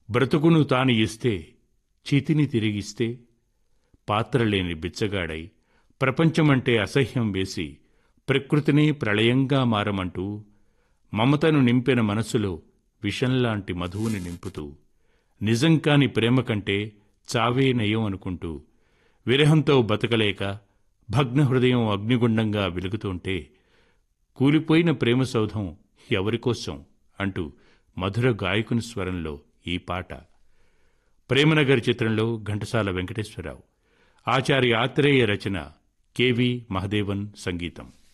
బ్రతుకును తాను ఇస్తే చితిని తిరిగిస్తే పాత్రలేని బిచ్చగాడై ప్రపంచమంటే అసహ్యం వేసి ప్రకృతిని ప్రళయంగా మారమంటూ మమతను నింపిన మనసులో విషంలాంటి మధువుని నింపుతూ నిజం కాని ప్రేమ కంటే చావే నయం అనుకుంటూ విరహంతో బతకలేక భగ్న హృదయం అగ్నిగుండంగా వెలుగుతుంటే కూలిపోయిన ప్రేమ సౌధం ఎవరికోసం అంటూ మధుర గాయకుని స్వరంలో ఈ పాట ప్రేమనగర్ చిత్రంలో ఘంటసాల వెంకటేశ్వరరావు ఆచార్య ఆత్రేయ రచన కెవి మహదేవన్ సంగీతం